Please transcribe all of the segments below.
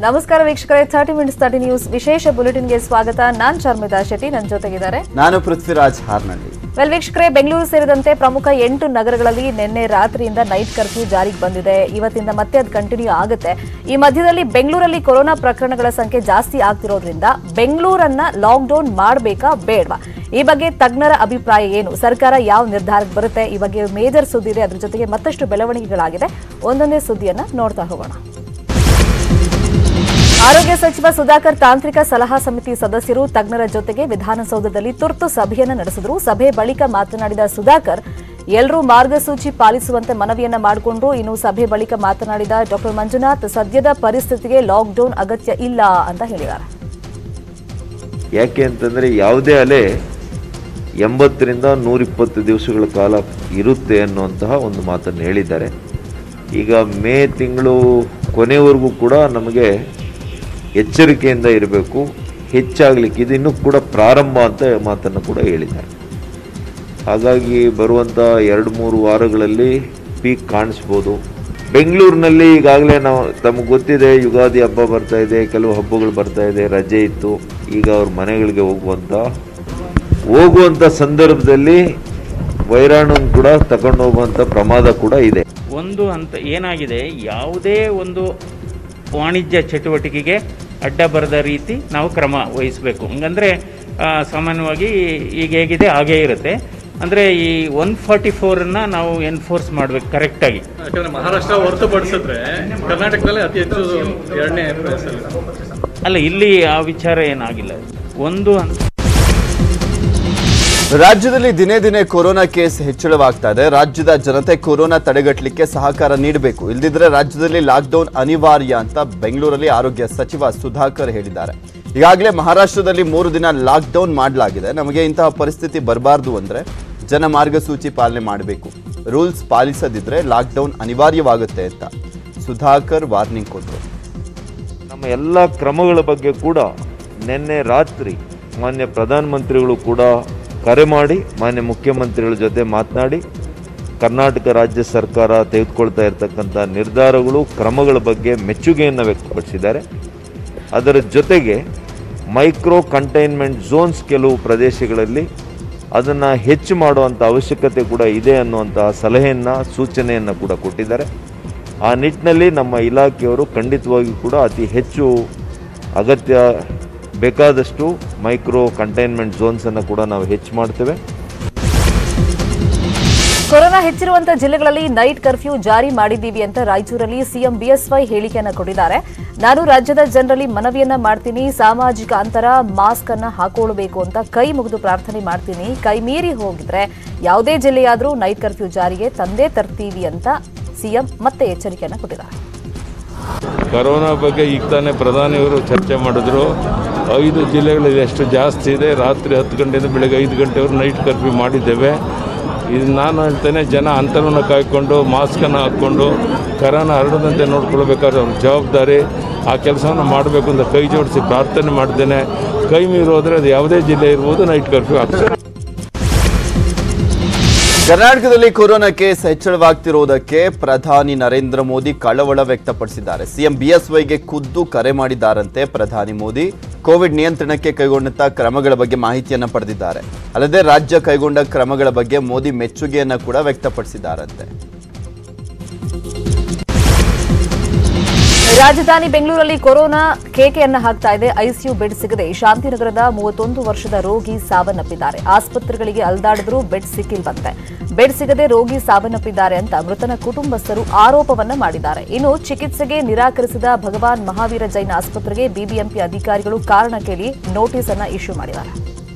ನಮಸ್ಕಾರ ವೀಕ್ಷಕರೇ thirty minutes thirty news ವಿಶೇಷ ಬುಲೆಟಿನ್ಗೆ ಸ್ವಾಗತ ನಾನ್ ಶರ್ಮಿತಾ ಶೆಟ್ಟಿ ನನ್ನ ಜೊತೆಗಿದ್ದಾರೆ ನಾನು ಪೃಥ್ವಿರಾಜ್ ಹಾರ್ನಳ್ಳಿ ವೆಲ್ ವೀಕ್ಷಕರೇ ಬೆಂಗಳೂರು ಸೇರಿದಂತೆ ಪ್ರಮುಖ ಎಂಟು ನಗರಗಳಲ್ಲಿ ನಿನ್ನೆ ರಾತ್ರಿಯಿಂದ ನೈಟ್ ಕರ್ಫ್ಯೂ ಜಾರಿಗೆ ಬಂದಿದೆ ಇವತ್ತಿಂದ ಮತ್ತೆ ಅದು ಕಂಟಿನ್ಯೂ ಆಗುತ್ತೆ ಈ ಮಧ್ಯದಲ್ಲಿ ಬೆಂಗಳೂರಲ್ಲಿ ಕೊರೋನಾ ಪ್ರಕರಣಗಳ ಸಂಖ್ಯೆ ಜಾಸ್ತಿ ಆಗ್ತಿರೋದ್ರಿಂದ ಬೆಂಗಳೂರನ್ನ ಲಾಕ್ಡೌನ್ ಮಾಡಬೇಕಾ ಬೇಡವಾ ಈ ಬಗ್ಗೆ ತಜ್ಞರ ಅಭಿಪ್ರಾಯ ಏನು ಸರ್ಕಾರ ಯಾವ ನಿರ್ಧಾರಕ್ಕೆ ಬರುತ್ತೆ ಈ ಬಗ್ಗೆ ಮೇಜರ್ ಸುದ್ದಿ ಇದೆ ಅದ್ರ ಜೊತೆಗೆ ಮತ್ತಷ್ಟು ಬೆಳವಣಿಗೆಗಳಾಗಿದೆ ಒಂದೊಂದೇ ಸುದ್ದಿಯನ್ನ ನೋಡ್ತಾ ಹೋಗೋಣ ಆರೋಗ್ಯ ಸಚಿವ ಸುಧಾಕರ್ ತಾಂತ್ರಿಕ ಸಲಹಾ ಸಮಿತಿ ಸದಸ್ಯರು ತಜ್ಞರ ಜೊತೆಗೆ ವಿಧಾನಸೌಧದಲ್ಲಿ ತುರ್ತು ಸಭೆಯನ್ನ ನಡೆಸಿದ್ರು ಸಭೆ ಬಳಿಕ ಮಾತನಾಡಿದ ಸುಧಾಕರ್ ಎಲ್ಲರೂ ಮಾರ್ಗಸೂಚಿ ಪಾಲಿಸುವಂತೆ ಮನವಿಯನ್ನ ಮಾಡಿಕೊಂಡ್ರು ಇನ್ನು ಸಭೆ ಬಳಿಕ ಮಾತನಾಡಿದ ಡಾಕ್ಟರ್ ಮಂಜುನಾಥ್ ಸದ್ಯದ ಪರಿಸ್ಥಿತಿಗೆ ಲಾಕ್ಡೌನ್ ಅಗತ್ಯ ಇಲ್ಲ ಅಂತ ಹೇಳಿದ್ದಾರೆ ಯಾಕೆ ಅಂತಂದರೆ ಯಾವುದೇ ಅಲೆ ಎಂಬತ್ತರಿಂದ ನೂರಿಪ್ಪತ್ತು ದಿವಸಗಳ ಕಾಲ ಇರುತ್ತೆ ಅನ್ನುವಂತಹ ಒಂದು ಮಾತನ್ನು ಹೇಳಿದ್ದಾರೆ ಈಗ ಮೇ ತಿಂಗಳು ಕೊನೆವರೆಗೂ ಕೂಡ ನಮಗೆ ಎಚ್ಚರಿಕೆಯಿಂದ ಇರಬೇಕು ಹೆಚ್ಚಾಗಲಿಕ್ಕೆ ಇದು ಇನ್ನೂ ಕೂಡ ಪ್ರಾರಂಭ ಅಂತ ಮಾತನ್ನು ಕೂಡ ಹೇಳಿದ್ದಾರೆ ಹಾಗಾಗಿ ಬರುವಂಥ ಎರಡು ಮೂರು ವಾರಗಳಲ್ಲಿ ಪೀಕ್ ಕಾಣಿಸ್ಬೋದು ಬೆಂಗಳೂರಿನಲ್ಲಿ ಈಗಾಗಲೇ ನಾವು ತಮಗೆ ಗೊತ್ತಿದೆ ಯುಗಾದಿ ಹಬ್ಬ ಬರ್ತಾ ಇದೆ ಕೆಲವು ಹಬ್ಬಗಳು ಬರ್ತಾ ಇದೆ ರಜೆ ಇತ್ತು ಈಗ ಅವ್ರ ಮನೆಗಳಿಗೆ ಹೋಗುವಂಥ ಹೋಗುವಂಥ ಸಂದರ್ಭದಲ್ಲಿ ವೈರಾಣು ಕೂಡ ತಗೊಂಡು ಹೋಗುವಂಥ ಪ್ರಮಾದ ಕೂಡ ಇದೆ ಒಂದು ಹಂತ ಏನಾಗಿದೆ ಯಾವುದೇ ಒಂದು ವಾಣಿಜ್ಯ ಚಟುವಟಿಕೆಗೆ ಅಡ್ಡ ಬರದ ರೀತಿ ನಾವು ಕ್ರಮ ವಹಿಸಬೇಕು ಹಂಗಂದರೆ ಸಾಮಾನ್ಯವಾಗಿ ಈಗ ಹೇಗಿದೆ ಹಾಗೇ ಇರುತ್ತೆ ಅಂದರೆ ಈ ಒನ್ ಫಾರ್ಟಿ ಫೋರನ್ನು ನಾವು ಎನ್ಫೋರ್ಸ್ ಮಾಡಬೇಕು ಕರೆಕ್ಟಾಗಿ ಯಾಕಂದ್ರೆ ಮಹಾರಾಷ್ಟ್ರ ಹೊರತುಪಡಿಸಿದ್ರೆ ಕರ್ನಾಟಕದಲ್ಲೇ ಅತಿ ಹೆಚ್ಚು ಎರಡನೇ ಪ್ಲೇಸ್ ಅಲ್ಲಿ ಅಲ್ಲ ಇಲ್ಲಿ ಆ ವಿಚಾರ ಏನಾಗಿಲ್ಲ ಒಂದು ಹಂತ ರಾಜ್ಯದಲ್ಲಿ ದಿನೇ ದಿನೇ ಕೊರೋನಾ ಕೇಸ್ ಹೆಚ್ಚಳವಾಗ್ತಾ ಇದೆ ರಾಜ್ಯದ ಜನತೆ ಕೊರೋನಾ ತಡೆಗಟ್ಟಲಿಕ್ಕೆ ಸಹಕಾರ ನೀಡಬೇಕು ಇಲ್ದಿದ್ರೆ ರಾಜ್ಯದಲ್ಲಿ ಲಾಕ್ಡೌನ್ ಅನಿವಾರ್ಯ ಅಂತ ಬೆಂಗಳೂರಲ್ಲಿ ಆರೋಗ್ಯ ಸಚಿವ ಸುಧಾಕರ್ ಹೇಳಿದ್ದಾರೆ ಈಗಾಗಲೇ ಮಹಾರಾಷ್ಟ್ರದಲ್ಲಿ ಮೂರು ದಿನ ಲಾಕ್ಡೌನ್ ಮಾಡಲಾಗಿದೆ ನಮಗೆ ಇಂತಹ ಪರಿಸ್ಥಿತಿ ಬರಬಾರ್ದು ಅಂದ್ರೆ ಜನ ಮಾರ್ಗಸೂಚಿ ಪಾಲನೆ ಮಾಡಬೇಕು ರೂಲ್ಸ್ ಪಾಲಿಸದಿದ್ರೆ ಲಾಕ್ಡೌನ್ ಅನಿವಾರ್ಯವಾಗುತ್ತೆ ಅಂತ ಸುಧಾಕರ್ ವಾರ್ನಿಂಗ್ ಕೊಟ್ಟರು ನಮ್ಮ ಎಲ್ಲ ಕ್ರಮಗಳ ಬಗ್ಗೆ ಕೂಡ ನಿನ್ನೆ ರಾತ್ರಿ ಮಾನ್ಯ ಪ್ರಧಾನಮಂತ್ರಿಗಳು ಕೂಡ ಕರೆ ಮಾಡಿ ಮಾನ್ಯ ಮುಖ್ಯಮಂತ್ರಿಗಳ ಜೊತೆ ಮಾತನಾಡಿ ಕರ್ನಾಟಕ ರಾಜ್ಯ ಸರ್ಕಾರ ತೆಗೆದುಕೊಳ್ತಾ ಇರತಕ್ಕಂಥ ನಿರ್ಧಾರಗಳು ಕ್ರಮಗಳ ಬಗ್ಗೆ ಮೆಚ್ಚುಗೆಯನ್ನು ವ್ಯಕ್ತಪಡಿಸಿದ್ದಾರೆ ಅದರ ಜೊತೆಗೆ ಮೈಕ್ರೋ ಕಂಟೈನ್ಮೆಂಟ್ ಝೋನ್ಸ್ ಕೆಲವು ಪ್ರದೇಶಗಳಲ್ಲಿ ಅದನ್ನು ಹೆಚ್ಚು ಮಾಡುವಂಥ ಅವಶ್ಯಕತೆ ಕೂಡ ಇದೆ ಅನ್ನುವಂತಹ ಸಲಹೆಯನ್ನು ಸೂಚನೆಯನ್ನು ಕೂಡ ಕೊಟ್ಟಿದ್ದಾರೆ ಆ ನಿಟ್ಟಿನಲ್ಲಿ ನಮ್ಮ ಇಲಾಖೆಯವರು ಖಂಡಿತವಾಗಿಯೂ ಕೂಡ ಅತಿ ಹೆಚ್ಚು ಅಗತ್ಯ ಬೇಕಾದಷ್ಟು ಮೈಕ್ರೋ ಕಂಟೈನ್ಮೆಂಟ್ ಝೋನ್ಸನ್ನು ಕೂಡ ನಾವು ಹೆಚ್ಚು ಮಾಡ್ತೇವೆ ಕೊರೋನಾ ಹೆಚ್ಚಿರುವಂತಹ ಜಿಲ್ಲೆಗಳಲ್ಲಿ ನೈಟ್ ಕರ್ಫ್ಯೂ ಜಾರಿ ಮಾಡಿದ್ದೀವಿ ಅಂತ ರಾಯಚೂರಲ್ಲಿ ಸಿಎಂ ಬಿಎಸ್ವೈ ಹೇಳಿಕೆಯನ್ನ ಕೊಟ್ಟಿದ್ದಾರೆ ನಾನು ರಾಜ್ಯದ ಜನರಲ್ಲಿ ಮನವಿಯನ್ನ ಮಾಡ್ತೀನಿ ಸಾಮಾಜಿಕ ಅಂತರ ಮಾಸ್ಕ್ ಅನ್ನ ಹಾಕೊಳ್ಳಬೇಕು ಅಂತ ಕೈ ಮುಗಿದು ಪ್ರಾರ್ಥನೆ ಮಾಡ್ತೀನಿ ಕೈ ಮೀರಿ ಹೋಗಿದ್ರೆ ಯಾವುದೇ ಜಿಲ್ಲೆಯಾದರೂ ನೈಟ್ ಕರ್ಫ್ಯೂ ಜಾರಿಗೆ ತಂದೇ ತರ್ತೀವಿ ಅಂತ ಸಿಎಂ ಮತ್ತೆ ಎಚ್ಚರಿಕೆಯನ್ನ ಕೊಟ್ಟಿದ್ದಾರೆ ಕರೋನಾ ಬಗ್ಗೆ ಈಗ ತಾನೇ ಪ್ರಧಾನಿಯವರು ಚರ್ಚೆ ಮಾಡಿದ್ರು ಐದು ಜಿಲ್ಲೆಗಳಲ್ಲಿ ಎಷ್ಟು ಜಾಸ್ತಿ ಇದೆ ರಾತ್ರಿ ಹತ್ತು ಗಂಟೆಯಿಂದ ಬೆಳಗ್ಗೆ ಐದು ಗಂಟೆವರೆಗೂ ನೈಟ್ ಕರ್ಫ್ಯೂ ಮಾಡಿದ್ದೇವೆ ಇದು ನಾನು ಹೇಳ್ತೇನೆ ಜನ ಅಂತರವನ್ನು ಕಾಯ್ಕೊಂಡು ಮಾಸ್ಕನ್ನು ಹಾಕ್ಕೊಂಡು ಕರೋನಾ ಹರಡದಂತೆ ನೋಡ್ಕೊಳ್ಬೇಕಾದ್ರೆ ಅವ್ರ ಜವಾಬ್ದಾರಿ ಆ ಕೆಲಸವನ್ನು ಮಾಡಬೇಕು ಅಂತ ಕೈ ಜೋಡಿಸಿ ಪ್ರಾರ್ಥನೆ ಮಾಡ್ತೇನೆ ಕೈ ಮೀರೋದ್ರೆ ಅದು ಯಾವುದೇ ಜಿಲ್ಲೆ ಇರ್ಬೋದು ನೈಟ್ ಕರ್ಫ್ಯೂ ಆಗ್ತದೆ ಕರ್ನಾಟಕದಲ್ಲಿ ಕೊರೋನಾ ಕೇಸ್ ಹೆಚ್ಚಳವಾಗ್ತಿರುವುದಕ್ಕೆ ಪ್ರಧಾನಿ ನರೇಂದ್ರ ಮೋದಿ ಕಳವಳ ವ್ಯಕ್ತಪಡಿಸಿದ್ದಾರೆ ಸಿಎಂ ಬಿಎಸ್ವೈಗೆ ಖುದ್ದು ಕರೆ ಮಾಡಿದ್ದಾರಂತೆ ಪ್ರಧಾನಿ ಮೋದಿ ಕೋವಿಡ್ ನಿಯಂತ್ರಣಕ್ಕೆ ಕೈಗೊಂಡಂತ ಕ್ರಮಗಳ ಬಗ್ಗೆ ಮಾಹಿತಿಯನ್ನ ಪಡೆದಿದ್ದಾರೆ ಅಲ್ಲದೆ ರಾಜ್ಯ ಕೈಗೊಂಡ ಕ್ರಮಗಳ ಬಗ್ಗೆ ಮೋದಿ ಮೆಚ್ಚುಗೆಯನ್ನ ಕೂಡ ವ್ಯಕ್ತಪಡಿಸಿದ್ದಾರಂತೆ ರಾಜಧಾನಿ ಬೆಂಗಳೂರಲ್ಲಿ ಕೊರೋನಾ ಕೇಕೆಯನ್ನ ಹಾಕ್ತಾ ಇದೆ ಐಸಿಯು ಬೆಡ್ ಸಿಗದೆ ಶಾಂತಿನಗರದ ಮೂವತ್ತೊಂದು ವರ್ಷದ ರೋಗಿ ಸಾವನ್ನಪ್ಪಿದ್ದಾರೆ ಆಸ್ಪತ್ರೆಗಳಿಗೆ ಅಲ್ದಾಡಿದ್ರೂ ಬೆಡ್ ಸಿಕ್ಕಿಲ್ವಂತೆ ಬೆಡ್ ಸಿಗದೆ ರೋಗಿ ಸಾವನ್ನಪ್ಪಿದ್ದಾರೆ ಅಂತ ಮೃತನ ಕುಟುಂಬಸ್ಥರು ಆರೋಪವನ್ನ ಮಾಡಿದ್ದಾರೆ ಇನ್ನು ಚಿಕಿತ್ಸೆಗೆ ನಿರಾಕರಿಸಿದ ಭಗವಾನ್ ಮಹಾವೀರ ಜೈನ್ ಆಸ್ಪತ್ರೆಗೆ ಬಿಬಿಎಂಪಿ ಅಧಿಕಾರಿಗಳು ಕಾರಣ ಕೇಳಿ ನೋಟಿಸ್ ಅನ್ನ ಇಶ್ಯೂ ಮಾಡಿದ್ದಾರೆ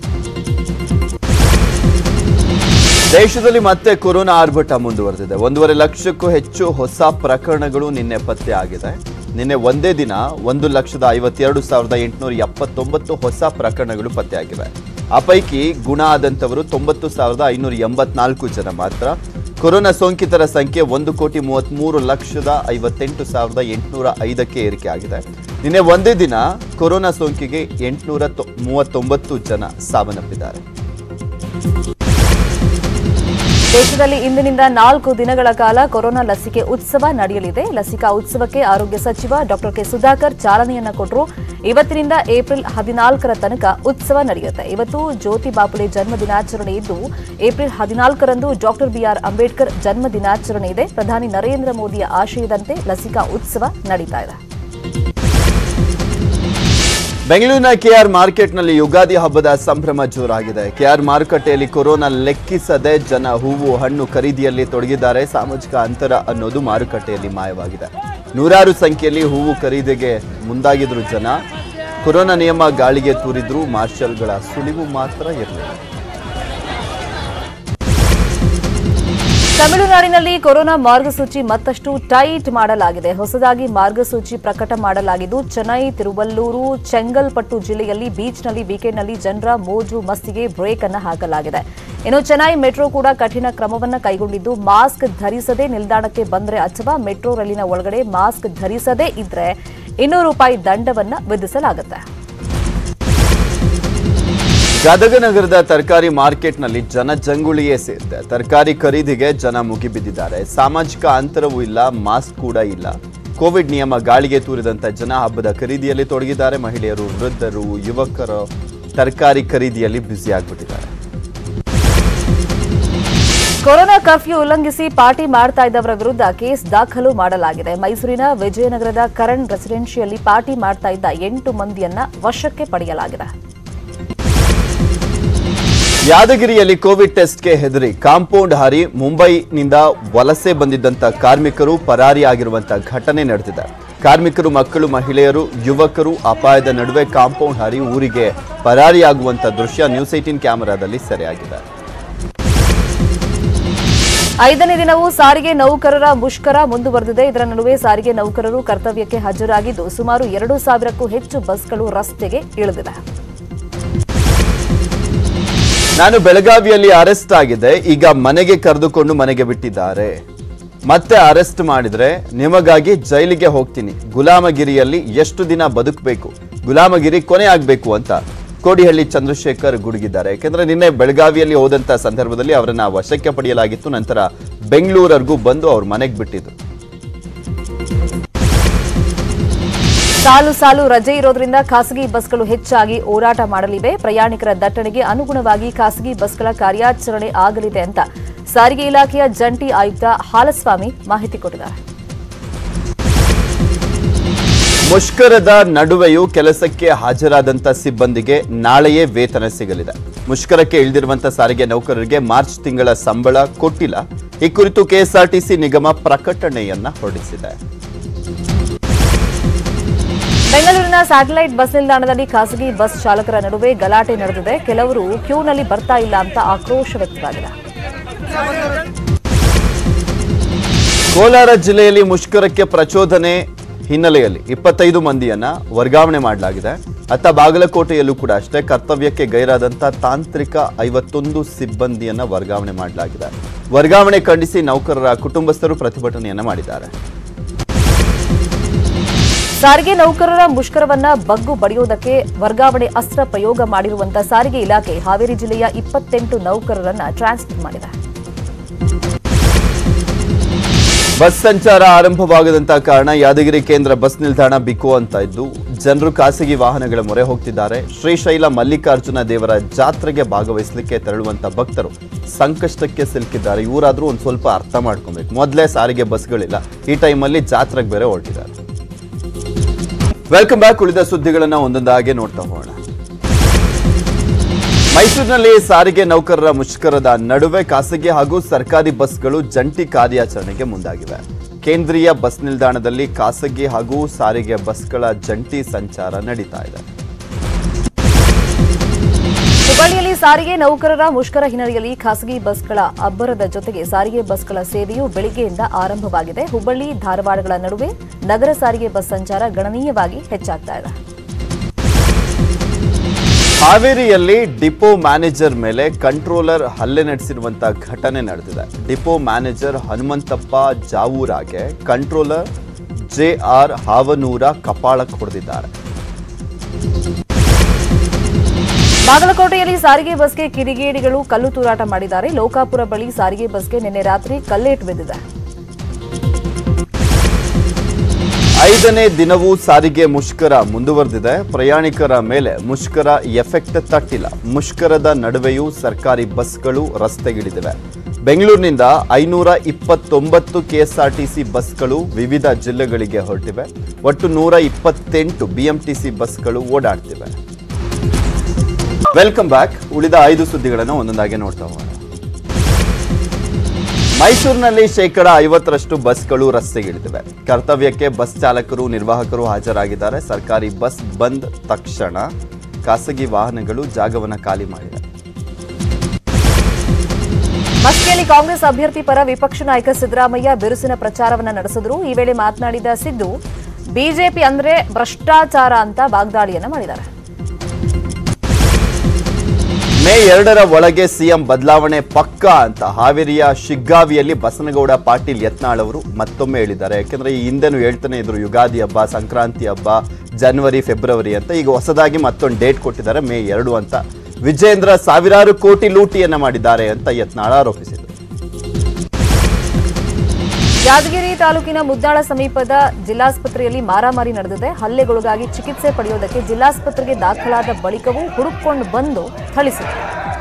ದೇಶದಲ್ಲಿ ಮತ್ತೆ ಕೊರೋನಾ ಆರ್ಭಟ ಮುಂದುವರೆದಿದೆ ಒಂದೂವರೆ ಲಕ್ಷಕ್ಕೂ ಹೆಚ್ಚು ಹೊಸ ಪ್ರಕರಣಗಳು ನಿನ್ನೆ ಪತ್ತೆ ಆಗಿದೆ ನಿನ್ನೆ ಒಂದೇ ದಿನ ಒಂದು ಲಕ್ಷದ ಐವತ್ತೆರಡು ಸಾವಿರದ ಎಂಟುನೂರ ಎಪ್ಪತ್ತೊಂಬತ್ತು ಹೊಸ ಪ್ರಕರಣಗಳು ಪತ್ತೆಯಾಗಿವೆ ಆ ಪೈಕಿ ಗುಣ ಆದಂತವರು ತೊಂಬತ್ತು ಸಾವಿರದ ಐನೂರ ಎಂಬತ್ನಾಲ್ಕು ಜನ ಮಾತ್ರ ಕೊರೋನಾ ಸೋಂಕಿತರ ಸಂಖ್ಯೆ ಒಂದು ಕೋಟಿ ಮೂವತ್ಮೂರು ಲಕ್ಷದ ಐವತ್ತೆಂಟು ಸಾವಿರದ ಎಂಟುನೂರ ಐದಕ್ಕೆ ಏರಿಕೆ ಆಗಿದೆ ನಿನ್ನೆ ಒಂದೇ ದಿನ ಕೊರೋನಾ ಸೋಂಕಿಗೆ ಎಂಟುನೂರ ಮೂವತ್ತೊಂಬತ್ತು ಜನ ಸಾವನ್ನಪ್ಪಿದ್ದಾರೆ ದೇಶದಲ್ಲಿ ಇಂದಿನಿಂದ ನಾಲ್ಕು ದಿನಗಳ ಕಾಲ ಕೊರೋನಾ ಲಸಿಕೆ ಉತ್ಸವ ನಡೆಯಲಿದೆ ಲಸಿಕಾ ಉತ್ಸವಕ್ಕೆ ಆರೋಗ್ಯ ಸಚಿವ ಡಾಕ್ಟರ್ ಕೆ ಸುಧಾಕರ್ ಚಾಲನೆಯನ್ನ ಕೊಟ್ಟರು ಇವತ್ತಿನಿಂದ ಏಪ್ರಿಲ್ ಹದಿನಾಲ್ಕರ ತನಕ ಉತ್ಸವ ನಡೆಯುತ್ತೆ ಇವತ್ತು ಜ್ಯೋತಿ ಬಾಪುಲೆ ಜನ್ಮ ದಿನಾಚರಣೆ ಇದ್ದು ಏಪ್ರಿಲ್ ಹದಿನಾಲ್ಕರಂದು ಡಾಕ್ಟರ್ ಬಿಆರ್ ಅಂಬೇಡ್ಕರ್ ಜನ್ಮ ದಿನಾಚರಣೆ ಇದೆ ಪ್ರಧಾನಿ ನರೇಂದ್ರ ಮೋದಿಯ ಆಶಯದಂತೆ ಲಸಿಕಾ ಉತ್ಸವ ನಡೀತಾ ಇದೆ ಬೆಂಗಳೂರಿನ ಕೆಆರ್ ಮಾರ್ಕೆಟ್ನಲ್ಲಿ ಯುಗಾದಿ ಹಬ್ಬದ ಸಂಭ್ರಮ ಜೋರಾಗಿದೆ ಕೆಆರ್ ಮಾರುಕಟ್ಟೆಯಲ್ಲಿ ಕೊರೋನಾ ಲೆಕ್ಕಿಸದೆ ಜನ ಹೂವು ಹಣ್ಣು ಖರೀದಿಯಲ್ಲಿ ತೊಡಗಿದ್ದಾರೆ ಸಾಮಾಜಿಕ ಅಂತರ ಅನ್ನೋದು ಮಾರುಕಟ್ಟೆಯಲ್ಲಿ ಮಾಯವಾಗಿದೆ ನೂರಾರು ಸಂಖ್ಯೆಯಲ್ಲಿ ಹೂವು ಖರೀದಿಗೆ ಮುಂದಾಗಿದ್ರು ಜನ ಕೊರೋನಾ ನಿಯಮ ಗಾಳಿಗೆ ತೂರಿದ್ರು ಮಾರ್ಷಲ್ಗಳ ಸುಳಿವು ಮಾತ್ರ ಇರಲಿಲ್ಲ ತಮಿಳುನಾಡಿನಲ್ಲಿ ಕೊರೋನಾ ಮಾರ್ಗಸೂಚಿ ಮತ್ತಷ್ಟು ಟೈಟ್ ಮಾಡಲಾಗಿದೆ ಹೊಸದಾಗಿ ಮಾರ್ಗಸೂಚಿ ಪ್ರಕಟ ಮಾಡಲಾಗಿದ್ದು ಚೆನ್ನೈ ತಿರುವಲ್ಲೂರು ಚೆಂಗಲ್ಪಟ್ಟು ಜಿಲ್ಲೆಯಲ್ಲಿ ಬೀಚ್ನಲ್ಲಿ ವೀಕೆಂಡ್ನಲ್ಲಿ ಜನರ ಮೋಜು ಮಸ್ತಿಗೆ ಬ್ರೇಕ್ ಅನ್ನು ಹಾಕಲಾಗಿದೆ ಇನ್ನು ಚೆನ್ನೈ ಮೆಟ್ರೋ ಕೂಡ ಕಠಿಣ ಕ್ರಮವನ್ನು ಕೈಗೊಂಡಿದ್ದು ಮಾಸ್ಕ್ ಧರಿಸದೆ ನಿಲ್ದಾಣಕ್ಕೆ ಬಂದ್ರೆ ಅಥವಾ ಮೆಟ್ರೋ ರೈಲಿನ ಒಳಗಡೆ ಮಾಸ್ಕ್ ಧರಿಸದೇ ಇದ್ರೆ ಇನ್ನೂರು ರೂಪಾಯಿ ದಂಡವನ್ನ ವಿಧಿಸಲಾಗುತ್ತೆ ಗದಗ ನಗರದ ತರಕಾರಿ ಮಾರ್ಕೆಟ್ನಲ್ಲಿ ಜನ ಜಂಗುಳಿಯೇ ಸೇರಿದೆ ತರಕಾರಿ ಖರೀದಿಗೆ ಜನ ಮುಗಿಬಿದ್ದಿದ್ದಾರೆ ಸಾಮಾಜಿಕ ಅಂತರವೂ ಇಲ್ಲ ಮಾಸ್ಕ್ ಕೂಡ ಇಲ್ಲ ಕೋವಿಡ್ ನಿಯಮ ಗಾಳಿಗೆ ತೂರಿದಂತ ಜನ ಹಬ್ಬದ ಖರೀದಿಯಲ್ಲಿ ತೊಡಗಿದ್ದಾರೆ ಮಹಿಳೆಯರು ವೃದ್ಧರು ಯುವಕರು ತರಕಾರಿ ಖರೀದಿಯಲ್ಲಿ ಬ್ಯುಸಿ ಆಗ್ಬಿಟ್ಟಿದ್ದಾರೆ ಕೊರೋನಾ ಕರ್ಫ್ಯೂ ಉಲ್ಲಂಘಿಸಿ ಪಾರ್ಟಿ ಮಾಡ್ತಾ ಇದ್ದವರ ವಿರುದ್ಧ ಕೇಸ್ ದಾಖಲು ಮಾಡಲಾಗಿದೆ ಮೈಸೂರಿನ ವಿಜಯನಗರದ ಕರಣ್ ರೆಸಿಡೆನ್ಷಿಯಲ್ಲಿ ಪಾರ್ಟಿ ಮಾಡ್ತಾ ಇದ್ದ ಎಂಟು ಮಂದಿಯನ್ನ ವಶಕ್ಕೆ ಪಡೆಯಲಾಗಿದೆ ಯಾದಗಿರಿಯಲ್ಲಿ ಕೋವಿಡ್ ಟೆಸ್ಟ್ಗೆ ಹೆದರಿ ಕಾಂಪೌಂಡ್ ಹಾರಿ ಮುಂಬೈನಿಂದ ವಲಸೆ ಬಂದಿದ್ದಂತ ಕಾರ್ಮಿಕರು ಪರಾರಿಯಾಗಿರುವಂತ ಘಟನೆ ನಡೆದಿದೆ ಕಾರ್ಮಿಕರು ಮಕ್ಕಳು ಮಹಿಳೆಯರು ಯುವಕರು ಅಪಾಯದ ನಡುವೆ ಕಾಂಪೌಂಡ್ ಹಾರಿ ಊರಿಗೆ ಪರಾರಿಯಾಗುವಂತ ದೃಶ್ಯ ನ್ಯೂಸ್ ಏಟೀನ್ ಕ್ಯಾಮೆರಾದಲ್ಲಿ ಸೆರೆಯಾಗಿದೆ ಐದನೇ ದಿನವೂ ಸಾರಿಗೆ ನೌಕರರ ಮುಷ್ಕರ ಮುಂದುವರೆದಿದೆ ಇದರ ನಡುವೆ ಸಾರಿಗೆ ನೌಕರರು ಕರ್ತವ್ಯಕ್ಕೆ ಹಾಜರಾಗಿದ್ದು ಸುಮಾರು ಎರಡು ಸಾವಿರಕ್ಕೂ ಹೆಚ್ಚು ಬಸ್ಗಳು ರಸ್ತೆಗೆ ಇಳಿದಿವೆ ನಾನು ಬೆಳಗಾವಿಯಲ್ಲಿ ಅರೆಸ್ಟ್ ಆಗಿದೆ ಈಗ ಮನೆಗೆ ಕರೆದುಕೊಂಡು ಮನೆಗೆ ಬಿಟ್ಟಿದ್ದಾರೆ ಮತ್ತೆ ಅರೆಸ್ಟ್ ಮಾಡಿದ್ರೆ ನಿಮಗಾಗಿ ಜೈಲಿಗೆ ಹೋಗ್ತೀನಿ ಗುಲಾಮಗಿರಿಯಲ್ಲಿ ಎಷ್ಟು ದಿನ ಬದುಕಬೇಕು ಗುಲಾಮಗಿರಿ ಕೊನೆ ಆಗ್ಬೇಕು ಅಂತ ಕೋಡಿಹಳ್ಳಿ ಚಂದ್ರಶೇಖರ್ ಗುಡುಗಿದ್ದಾರೆ ಯಾಕೆಂದ್ರೆ ನಿನ್ನೆ ಬೆಳಗಾವಿಯಲ್ಲಿ ಹೋದಂತ ಸಂದರ್ಭದಲ್ಲಿ ಅವರನ್ನ ವಶಕ್ಕೆ ಪಡೆಯಲಾಗಿತ್ತು ನಂತರ ಬೆಂಗಳೂರವರೆಗೂ ಬಂದು ಅವ್ರ ಮನೆಗೆ ಬಿಟ್ಟಿದ್ದು ಸಾಲು ಸಾಲು ರಜೆ ಇರೋದ್ರಿಂದ ಖಾಸಗಿ ಬಸ್ಗಳು ಹೆಚ್ಚಾಗಿ ಓಡಾಟ ಮಾಡಲಿವೆ ಪ್ರಯಾಣಿಕರ ದಟ್ಟಣೆಗೆ ಅನುಗುಣವಾಗಿ ಖಾಸಗಿ ಬಸ್ಗಳ ಕಾರ್ಯಾಚರಣೆ ಆಗಲಿದೆ ಅಂತ ಸಾರಿಗೆ ಇಲಾಖೆಯ ಜಂಟಿ ಆಯುಕ್ತ ಹಾಲಸ್ವಾಮಿ ಮಾಹಿತಿ ಕೊಟ್ಟಿದ್ದಾರೆ ಮುಷ್ಕರದ ನಡುವೆಯೂ ಕೆಲಸಕ್ಕೆ ಹಾಜರಾದಂತ ಸಿಬ್ಬಂದಿಗೆ ನಾಳೆಯೇ ವೇತನ ಸಿಗಲಿದೆ ಮುಷ್ಕರಕ್ಕೆ ಇಳಿದಿರುವಂತ ಸಾರಿಗೆ ನೌಕರರಿಗೆ ಮಾರ್ಚ್ ತಿಂಗಳ ಸಂಬಳ ಕೊಟ್ಟಿಲ್ಲ ಈ ಕುರಿತು ಕೆಎಸ್ಆರ್ಟಿಸಿ ನಿಗಮ ಪ್ರಕಟಣೆಯನ್ನ ಹೊರಡಿಸಿದೆ ಬೆಂಗಳೂರಿನ ಸ್ಯಾಟಲೈಟ್ ಬಸ್ ನಿಲ್ದಾಣದಲ್ಲಿ ಖಾಸಗಿ ಬಸ್ ಚಾಲಕರ ನಡುವೆ ಗಲಾಟೆ ನಡೆದಿದೆ ಕೆಲವರು ಕ್ಯೂನಲ್ಲಿ ಬರ್ತಾ ಇಲ್ಲ ಅಂತ ಆಕ್ರೋಶ ವ್ಯಕ್ತವಾಗಿದೆ ಕೋಲಾರ ಜಿಲ್ಲೆಯಲ್ಲಿ ಮುಷ್ಕರಕ್ಕೆ ಪ್ರಚೋದನೆ ಹಿನ್ನೆಲೆಯಲ್ಲಿ ಇಪ್ಪತ್ತೈದು ಮಂದಿಯನ್ನ ವರ್ಗಾವಣೆ ಮಾಡಲಾಗಿದೆ ಅತ್ತ ಬಾಗಲಕೋಟೆಯಲ್ಲೂ ಕೂಡ ಅಷ್ಟೇ ಕರ್ತವ್ಯಕ್ಕೆ ಗೈರಾದಂತ ತಾಂತ್ರಿಕ ಐವತ್ತೊಂದು ಸಿಬ್ಬಂದಿಯನ್ನ ವರ್ಗಾವಣೆ ಮಾಡಲಾಗಿದೆ ವರ್ಗಾವಣೆ ಖಂಡಿಸಿ ನೌಕರರ ಕುಟುಂಬಸ್ಥರು ಪ್ರತಿಭಟನೆಯನ್ನ ಮಾಡಿದ್ದಾರೆ ಸಾರಿಗೆ ನೌಕರರ ಮುಷ್ಕರವನ್ನ ಬಗ್ಗು ಬಡಿಯೋದಕ್ಕೆ ವರ್ಗಾವಣೆ ಅಸ್ತ್ರ ಪ್ರಯೋಗ ಮಾಡಿರುವಂತ ಸಾರಿಗೆ ಇಲಾಖೆ ಹಾವೇರಿ ಜಿಲ್ಲೆಯ ಇಪ್ಪತ್ತೆಂಟು ನೌಕರರನ್ನ ಟ್ರಾನ್ಸ್ಫರ್ ಮಾಡಿದೆ ಬಸ್ ಸಂಚಾರ ಆರಂಭವಾಗದಂತ ಕಾರಣ ಯಾದಗಿರಿ ಕೇಂದ್ರ ಬಸ್ ನಿಲ್ದಾಣ ಬಿಕೋ ಅಂತ ಇದ್ದು ಜನರು ಖಾಸಗಿ ವಾಹನಗಳ ಮೊರೆ ಹೋಗ್ತಿದ್ದಾರೆ ಶ್ರೀಶೈಲ ಮಲ್ಲಿಕಾರ್ಜುನ ದೇವರ ಜಾತ್ರೆಗೆ ಭಾಗವಹಿಸಲಿಕ್ಕೆ ತೆರಳುವಂತ ಭಕ್ತರು ಸಂಕಷ್ಟಕ್ಕೆ ಸಿಲುಕಿದ್ದಾರೆ ಇವರಾದ್ರೂ ಒಂದ್ ಸ್ವಲ್ಪ ಅರ್ಥ ಮಾಡ್ಕೊಬೇಕು ಮೊದಲೇ ಸಾರಿಗೆ ಬಸ್ಗಳಿಲ್ಲ ಈ ಟೈಮಲ್ಲಿ ಜಾತ್ರೆಗೆ ಬೇರೆ ಹೊರಟಿದ್ದಾರೆ ವೆಲ್ಕಮ್ ಬ್ಯಾಕ್ ಉಳಿದ ಸುದ್ದಿಗಳನ್ನ ಒಂದೊಂದಾಗೆ ನೋಡ್ತಾ ಹೋಗೋಣ ಮೈಸೂರಿನಲ್ಲಿ ಸಾರಿಗೆ ನೌಕರರ ಮುಷ್ಕರದ ನಡುವೆ ಖಾಸಗಿ ಹಾಗೂ ಸರ್ಕಾರಿ ಬಸ್ಗಳು ಜಂಟಿ ಕಾರ್ಯಾಚರಣೆಗೆ ಮುಂದಾಗಿವೆ ಕೇಂದ್ರೀಯ ಬಸ್ ನಿಲ್ದಾಣದಲ್ಲಿ ಖಾಸಗಿ ಹಾಗೂ ಸಾರಿಗೆ ಬಸ್ಗಳ ಜಂಟಿ ಸಂಚಾರ ನಡೀತಾ ಇದೆ ಹುಬ್ಬಳ್ಳಿಯಲ್ಲಿ ಸಾರಿಗೆ ನೌಕರರ ಮುಷ್ಕರ ಹಿನ್ನೆಲೆಯಲ್ಲಿ ಖಾಸಗಿ ಬಸ್ಗಳ ಅಬ್ಬರದ ಜೊತೆಗೆ ಸಾರಿಗೆ ಬಸ್ಗಳ ಸೇವೆಯು ಬೆಳಿಗ್ಗೆಯಿಂದ ಆರಂಭವಾಗಿದೆ ಹುಬ್ಬಳ್ಳಿ ಧಾರವಾಡಗಳ ನಡುವೆ ನಗರ ಸಾರಿಗೆ ಬಸ್ ಸಂಚಾರ ಗಣನೀಯವಾಗಿ ಹೆಚ್ಚಾಗ್ತಾ ಇದೆ ಹಾವೇರಿಯಲ್ಲಿ ಡಿಪೋ ಮ್ಯಾನೇಜರ್ ಮೇಲೆ ಕಂಟ್ರೋಲರ್ ಹಲ್ಲೆ ನಡೆಸಿರುವಂತಹ ಘಟನೆ ನಡೆದಿದೆ ಡಿಪೋ ಮ್ಯಾನೇಜರ್ ಹನುಮಂತಪ್ಪ ಜಾವೂರಾಗೆ ಕಂಟ್ರೋಲರ್ ಜೆ ಆರ್ ಹಾವನೂರ ಕಪಾಳಕ್ಕೆ ಹೊಡೆದಿದ್ದಾರೆ ಬಾಗಲಕೋಟೆಯಲ್ಲಿ ಸಾರಿಗೆ ಬಸ್ಗೆ ಕಿಡಿಗೇಡಿಗಳು ಕಲ್ಲು ತೂರಾಟ ಮಾಡಿದ್ದಾರೆ ಲೋಕಾಪುರ ಬಳಿ ಸಾರಿಗೆ ಬಸ್ಗೆ ನಿನ್ನೆ ರಾತ್ರಿ ಕಲ್ಲೇಟು ಬಿದ್ದಿದೆ ಐದನೇ ದಿನವೂ ಸಾರಿಗೆ ಮುಷ್ಕರ ಮುಂದುವರೆದಿದೆ ಪ್ರಯಾಣಿಕರ ಮೇಲೆ ಮುಷ್ಕರ ಎಫೆಕ್ಟ್ ತಟ್ಟಿಲ್ಲ ಮುಷ್ಕರದ ನಡುವೆಯೂ ಸರ್ಕಾರಿ ಬಸ್ಗಳು ರಸ್ತೆಗಿಳಿದಿವೆ ಬೆಂಗಳೂರಿನಿಂದ ಐನೂರ ಇಪ್ಪತ್ತೊಂಬತ್ತು ಕೆಎಸ್ಆರ್ಟಿಸಿ ಬಸ್ಗಳು ವಿವಿಧ ಜಿಲ್ಲೆಗಳಿಗೆ ಹೊರಟಿವೆ ಒಟ್ಟು ನೂರ ಇಪ್ಪತ್ತೆಂಟು ಬಿಎಂಟಿಸಿ ಬಸ್ಗಳು ಓಡಾಡ್ತಿವೆ ವೆಲ್ಕಮ್ ಬ್ಯಾಕ್ ಉಳಿದ ಐದು ಸುದ್ದಿಗಳನ್ನು ಒಂದೊಂದಾಗಿ ನೋಡ್ತಾ ಹೋಗೋಣ ಮೈಸೂರಿನಲ್ಲಿ ಶೇಕಡ ಐವತ್ತರಷ್ಟು ಬಸ್ಗಳು ರಸ್ತೆಗಿಳಿದಿವೆ ಕರ್ತವ್ಯಕ್ಕೆ ಬಸ್ ಚಾಲಕರು ನಿರ್ವಾಹಕರು ಹಾಜರಾಗಿದ್ದಾರೆ ಸರ್ಕಾರಿ ಬಸ್ ಬಂದ್ ತಕ್ಷಣ ಖಾಸಗಿ ವಾಹನಗಳು ಜಾಗವನ್ನು ಖಾಲಿ ಮಾಡಿವೆ ಮಸ್ಕಿಯಲ್ಲಿ ಕಾಂಗ್ರೆಸ್ ಅಭ್ಯರ್ಥಿ ಪರ ವಿಪಕ್ಷ ನಾಯಕ ಸಿದ್ದರಾಮಯ್ಯ ಬಿರುಸಿನ ಪ್ರಚಾರವನ್ನ ನಡೆಸಿದ್ರು ಈ ವೇಳೆ ಮಾತನಾಡಿದ ಸಿದ್ದು ಬಿಜೆಪಿ ಅಂದ್ರೆ ಭ್ರಷ್ಟಾಚಾರ ಅಂತ ವಾಗ್ದಾಳಿಯನ್ನ ಮಾಡಿದ್ದಾರೆ ಮೇ ಎರಡರ ಒಳಗೆ ಸಿಎಂ ಬದಲಾವಣೆ ಪಕ್ಕ ಅಂತ ಹಾವೇರಿಯ ಶಿಗ್ಗಾವಿಯಲ್ಲಿ ಬಸನಗೌಡ ಪಾಟೀಲ್ ಯತ್ನಾಳ್ ಅವರು ಮತ್ತೊಮ್ಮೆ ಹೇಳಿದ್ದಾರೆ ಯಾಕೆಂದ್ರೆ ಈ ಹಿಂದೆನೂ ಹೇಳ್ತಾನೆ ಇದ್ರು ಯುಗಾದಿ ಹಬ್ಬ ಸಂಕ್ರಾಂತಿ ಹಬ್ಬ ಜನವರಿ ಫೆಬ್ರವರಿ ಅಂತ ಈಗ ಹೊಸದಾಗಿ ಮತ್ತೊಂದು ಡೇಟ್ ಕೊಟ್ಟಿದ್ದಾರೆ ಮೇ ಎರಡು ಅಂತ ವಿಜೇಂದ್ರ ಸಾವಿರಾರು ಕೋಟಿ ಲೂಟಿಯನ್ನ ಮಾಡಿದ್ದಾರೆ ಅಂತ ಯತ್ನಾಳ್ ಆರೋಪಿಸಿದರು ಯಾದಗಿರಿ ತಾಲೂಕಿನ ಮುದ್ದಾಳ ಸಮೀಪದ ಜಿಲ್ಲಾಸ್ಪತ್ರೆಯಲ್ಲಿ ಮಾರಾಮಾರಿ ನಡೆದಿದೆ ಹಲ್ಲೆಗೊಳಗಾಗಿ ಚಿಕಿತ್ಸೆ ಪಡೆಯೋದಕ್ಕೆ ಜಿಲ್ಲಾಸ್ಪತ್ರೆಗೆ ದಾಖಲಾದ ಬಳಿಕವೂ ಹುಡುಕೊಂಡು ಬಂದು ಥಳಿಸಿದರು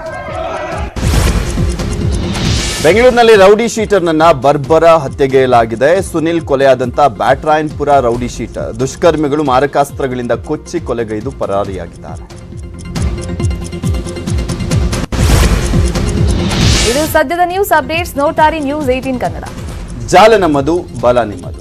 ಬೆಂಗಳೂರಿನಲ್ಲಿ ರೌಡಿ ಶೀಟರ್ನನ್ನ ಬರ್ಬರ ಹತ್ಯೆಗೈಲಾಗಿದೆ ಸುನಿಲ್ ಕೊಲೆಯಾದಂತ ಬ್ಯಾಟ್ರಾಯನ್ಪುರ ರೌಡಿ ಶೀಟರ್ ದುಷ್ಕರ್ಮಿಗಳು ಮಾರಕಾಸ್ತ್ರಗಳಿಂದ ಕೊಚ್ಚಿ ಕೊಲೆಗೈದು ಪರಾರಿಯಾಗಿದ್ದಾರೆ ಇದು ಸದ್ಯದ ನ್ಯೂಸ್ ಅಪ್ಡೇಟ್ಸ್ ನೋಟಾರಿ ನ್ಯೂಸ್ ಏಟೀನ್ ಕನ್ನಡ ಜಾಲ ನಮ್ಮದು ಬಲ ನಿಮ್ಮದು